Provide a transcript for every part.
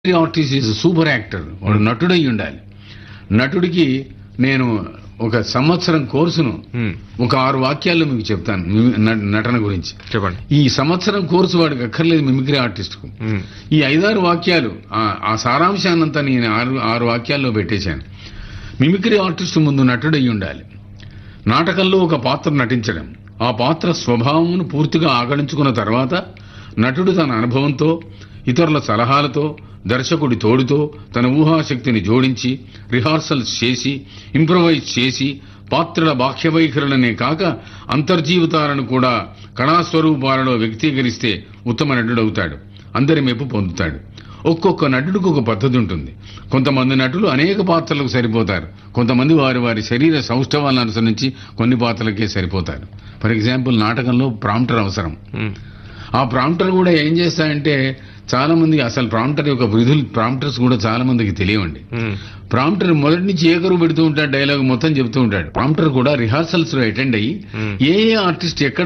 Artist is super actor వాడు నటుడై ఉండాలి నటుడికి నేను ఒక సంవత్సరం కోర్సును మ్మ్. ఒక ఆరు వాక్యాల్లో మీకు చెప్తాను మిమి- న- నటన గురించి చెప్పండి ఈ సంవత్సరం కోర్సు వాడికి అక్కర్లేదు మిమిక్రీ ఆర్టిస్ట్కు మ్మ్. ఈ ఐదారు వాక్యాలు ఆ- ఆ సారాంశాన్నంతా నేను ఆరు ఆరు వాక్యాల్లో పెట్టేశాను మిమిక్రీ ఆర్టిస్ట్ ముందు నటుడై ఉండాలి నాటకంలో ఒక పాత్ర నటించడం ఆ పాత్ర స్వభావమును పూర్తిగా ఆగడించుకున్న తర్వాత నటుడు తన అనుభవంతో ఇతరుల సలహాలతో దర్శకుడి తోడుతో తన ఊహాశక్తిని జోడించి రిహార్సల్స్ చేసి ఇంప్రవైజ్ చేసి పాత్రల బాహ్య వైఖరులనే కాక అంతర్జీవితాలను కూడా కళాస్వరూపాలలో వ్యక్తీకరిస్తే ఉత్తమ నటుడవుతాడు అందరి మెప్పు పొందుతాడు ఒక్కొక్క నటుడికి ఒక పద్ధతి ఉంటుంది కొంతమంది నటులు అనేక పాత్రలకు సరిపోతారు కొంతమంది వారి వారి శరీర సౌష్ఠవాలను అనుసరించి కొన్ని పాత్రలకే సరిపోతారు ఫర్ ఎగ్జాంపుల్ నాటకంలో ప్రాంప్టర్ అవసరం మ్మ్. ఆ ప్రాంప్టర్ కూడా ఏం చేస్తాయంటే చాలా మంది అసలు ప్రాంప్టర్ యొక్క విధులు ప్రాంప్టర్స్ కూడా చాలా మందికి తెలియవండి మ్మ్. ప్రాంప్టర్ మొదటి నుంచి ఏ కరువు పెడుతూ ఉంటాడు డైలాగ్ మొత్తం చెప్తూ ఉంటాడు ప్రాంప్టర్ కూడా రిహార్సల్స్ లో అటెండ్ అయ్యి Hmm. ఏ ఏ ఆర్టిస్ట్ ఎక్కడ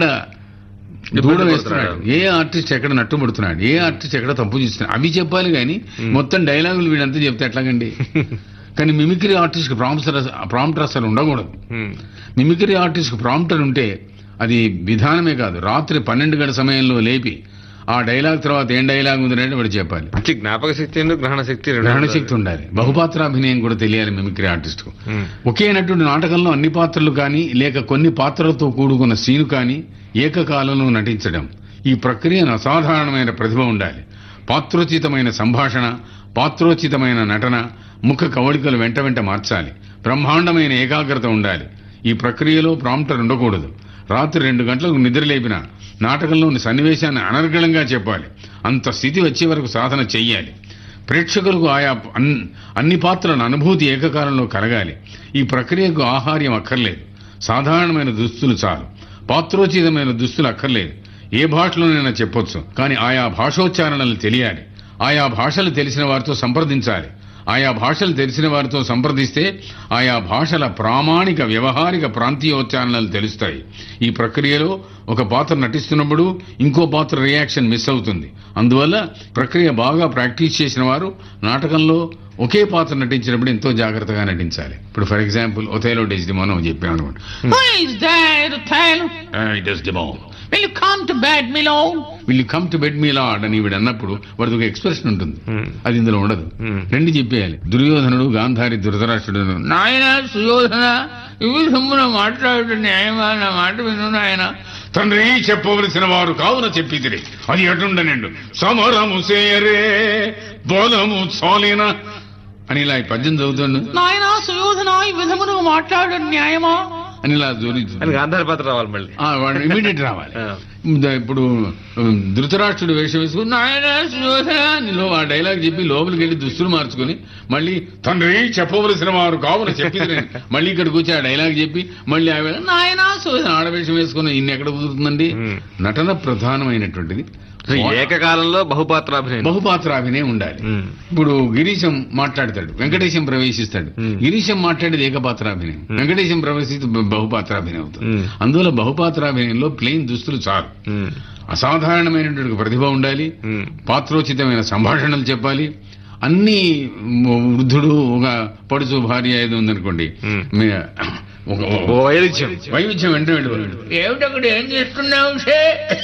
దూడ వేస్తున్నాడు ఏ ఆర్టిస్ట్ ఎక్కడ నట్టుబడుతున్నాడు ఏ ఆర్టిస్ట్ ఎక్కడ తప్పు చేస్తున్నాడు అవి చెప్పాలి కానీ మొత్తం డైలాగులు వీడంతా చెప్తే ఎట్లాగండి కానీ మిమిక్రీ ఆర్టిస్ట్ కి ప్రాంప్టర్ ప్రాంప్టర్ అసలు ఉండకూడదు మ్మ్. మిమిక్రీ ఆర్టిస్ట్ ప్రాంప్టర్ ఉంటే అది విధానమే కాదు రాత్రి పన్నెండు గంటల సమయంలో లేపి ఆ డైలాగ్ తర్వాత ఏం డైలాగ్ ఉందంటే వాడు చెప్పాలి మంచి జ్ఞాపక శక్తి ఉంది, గ్రహణ శక్తి రెండు గ్రహణ శక్తి ఉండాలి బహుపాత్రాభినయం కూడా తెలియాలి మిమిక్రీ ఆర్టిస్ట్ కు మ్మ్. ఒకే నటుడు నాటకంలో అన్ని పాత్రలు కానీ లేక కొన్ని పాత్రలతో కూడుకున్న సీను కానీ ఏకకాలంలో నటించడం ఈ ప్రక్రియను అసాధారణమైన ప్రతిభ ఉండాలి పాత్రోచితమైన సంభాషణ పాత్రోచితమైన నటన ముఖ కవళికలు వెంట వెంట మార్చాలి బ్రహ్మాండమైన ఏకాగ్రత ఉండాలి ఈ ప్రక్రియలో ప్రాంప్టర్ ఉండకూడదు రాత్రి రెండు గంటలకు నిద్రలేపిన నాటకంలోని సన్నివేశాన్ని అనర్గళంగా చెప్పాలి అంత స్థితి వచ్చే వరకు సాధన చెయ్యాలి ప్రేక్షకులకు ఆయా అన్- అన్ని పాత్రల అనుభూతి ఏకకాలంలో కలగాలి ఈ ప్రక్రియకు ఆహార్యం అక్కర్లేదు సాధారణమైన దుస్తులు చాలు పాత్రోచితమైన దుస్తులు అక్కర్లేదు ఏ భాషలోనైనా చెప్పొచ్చు కానీ ఆయా భాషోచ్చారణలు తెలియాలి ఆయా భాషలు తెలిసిన వారితో సంప్రదించాలి ఆయా భాషలు తెలిసిన వారితో సంప్రదిస్తే ఆయా భాషల ప్రామాణిక వ్యవహారిక ప్రాంతీయోచ్చారణలు తెలుస్తాయి ఈ ప్రక్రియలో ఒక పాత్ర నటిస్తున్నప్పుడు ఇంకో పాత్ర రియాక్షన్ మిస్ అవుతుంది అందువల్ల ప్రక్రియ బాగా ప్రాక్టీస్ చేసిన వారు నాటకంలో ఒకే పాత్ర నటించినప్పుడు ఎంతో జాగ్రత్తగా నటించాలి ఇప్పుడు ఫర్ ఎగ్జాంపుల్ ఒథేలో డెస్డిమోనో చెప్పాను అనుకోండి Who is there to tell? Desdemona Will you come to bed, my lord? Will come to bed my lord అని వీడు అన్నప్పుడు వాడికి ఒక ఎక్స్ప్రెషన్ ఉంటుంది మ్మ్. అది ఇందులో ఉండదు మ్మ్. రెండు చెప్పేయాలి దుర్యోధనుడు గాంధారి ధృతరాష్ట్రుడు నాయన సుయోధన ఇవి సొమ్మున మాట్లాడు న్యాయమా నా మాట విను నాయన తండ్రి చెప్పవలసిన వారు కావున చెప్పితిరి అది ఎటుండనండు సమరము సేయరే బోధము చాలేనా అని ఇలా ఈ పద్యం చదువుతాడు నాయన సుయోధన ఈ విధమును మాట్లాడు న్యాయమా అని ఇలా అని జోడించు గాంధారి పాత్ర రావాలి మళ్ళీ వాడు ఇమీడియట్ రావాలి ఆ. ద- ఇప్పుడు ఉమ్, ధృతరాష్ట్రుడు వేషం వేసుకుని నాయన సుయోధన అని లో- ఆ డైలాగ్ చెప్పి లోపలికి వెళ్ళి దుస్తులు మార్చుకుని మళ్ళీ తండ్రి చెప్పవలసిన వారు కావున చెప్పింది మళ్ళీ ఇక్కడికి వచ్చి ఆ డైలాగ్ చెప్పి మళ్ళీ ఆ వేళ, నాయన సుయోధన ఆడవేషం వేసుకుని ఇన్ని ఎక్కడ కుదురుతుందండి ఉమ్. నటన ప్రధానమైనటువంటిది సో ఏకకాలంలో బహుపాత్రాభినయం బహుపాత్రాభినయం ఉండాలి మ్మ్. ఇప్పుడు గిరీశం మాట్లాడతాడు వెంకటేశం ప్రవేశిస్తాడు మ్మ్. గిరీశం మాట్లాడేది ఏకపాత్రాభినయం వెంకటేశం ప్రవేశిస్తే బ- బహుపాత్రాభినయం అవుతుంది మ్మ్. అందువల్ల బహుపాత్రాభినయంలో ప్లెయిన్ దుస్తులు చాలు మ్మ్. అసాధారణమైనటువంటి ప్రతిభ ఉండాలి మ్మ్. పాత్రోచితమైన సంభాషణలు చెప్పాలి అన్ని వృద్ధుడు ఒక పడుచు భార్య ఏదో ఉందనుకోండి మ్మ్. మీ- ఒక ఓ వైరుధ్యం వైవిధ్యం వెంట వెళ్ళిపోయాడు ఏమిటక్కడ ఏం చేస్తున్నావు షే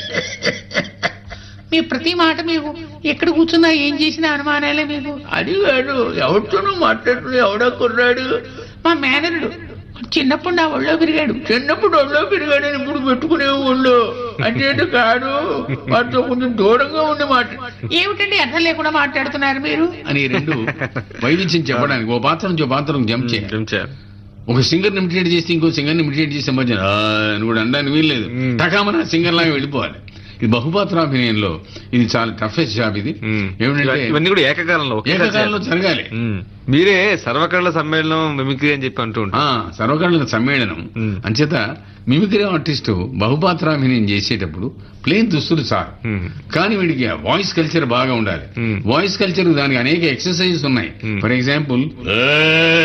మీ ప్రతి మాట మీకు ఎక్కడ కూర్చున్నా ఏం చేసినా అనుమానాలే మీకు అది కాదు ఎవరితోనూ మాట్లాడుతూ ఎవడో కుర్రాడు మా మేనరుడు చిన్నప్పుడు నా ఒళ్ళో పెరిగాడు చిన్నప్పుడు ఒళ్ళో పెరిగాడని ఇప్పుడు పెట్టుకునే ఒళ్ళు అంటే కాదు వాటితో కొంచెం దూరంగా ఉండి మాట్లా ఏమిటండి అర్థం లేకుండా మాట్లాడుతున్నారు మీరు అని రెండు వైవిధ్యం చెప్పడానికి ఓ పాత్ర నుంచి ఓ పాత్ర జంప్ చేయాలి చెంచారు ఒక సింగర్ ఇమిటేట్ చేస్తే ఇంకో సింగర్ ఇమిటేట్ చేసే మధ్య "ఆ" అని కూడా అనడానికి వీల్లేదు మ్మ్. టకామన సింగర్ లాగా వెళ్ళిపోవాలి ఇది బహుపాత్రాభినయంలో ఇది చాలా టఫెస్ట్ జాబ్ ఇది మ్మ్. ఏమిటంటే ఇవన్నీ కూడా ఏకకాలంలో ఒకేసారి ఏకకాలంలో చేయాలి. జరగాలి మ్మ్. మీరే సర్వకళల సమ్మేళనం మిమిక్రీ అని చెప్పి అంటూ ఆ ఉంటారు సర్వకళల సమ్మేళనం మ్మ్. అంచేత మిమిక్రీ ఆర్టిస్టు బహుపాత్రాభినయం చేసేటప్పుడు ప్లేన్ దుస్తులు చాలు మ్మ్. కానీ వీడికి వాయిస్ కల్చర్ బాగా ఉండాలి మ్మ్. వాయిస్ కల్చర్ దానికి అనేక ఎక్సర్సైజెస్ ఉన్నాయి మ్మ్. For example